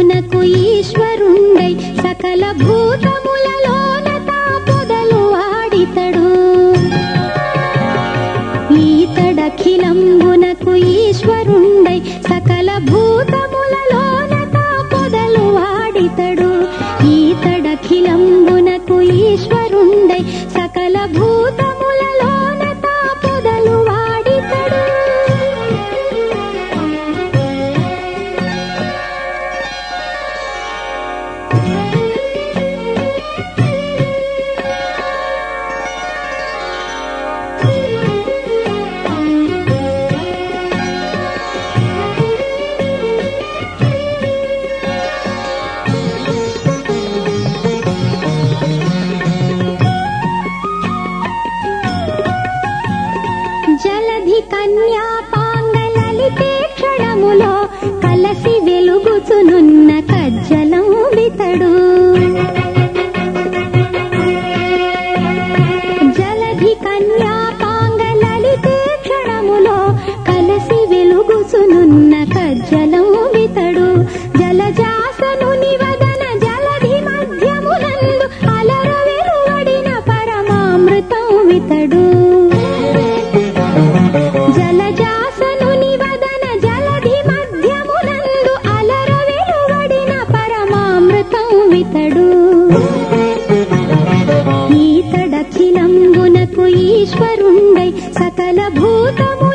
కిలంబునకు ఈశ్వరుండై సకల భూతములలోన తా పొదలు వాడితడు ఈతడఖిలంబునకు ఈశ్వరుండై సకల భూతములలోన తా పొదలు వాడితడు ఈతడఖిలంబునకు ఈశ్వరుండై సకల భూతములలోన తా పొదలు వాడితడు జలధి కన్యా పాంగలలితే క్షణములో కలసి వెలుగుచునున్న కజ్జలం వితడు జలధి కన్యా పాంగలలితే క్షణములో కలసి వెలుగుచునున్న కజ్జలం వితడు జలజాసను నివదన జలధి మధ్యమునందు అలర వెలువడిన పరమామృతం వితడు జలజాసను నివదన జలధి మధ్యమునందు అలర వెలువడిన పరమామృతం వితడు ఈతడఖిలంబునకు ఈశ్వరుండై సకల భూతము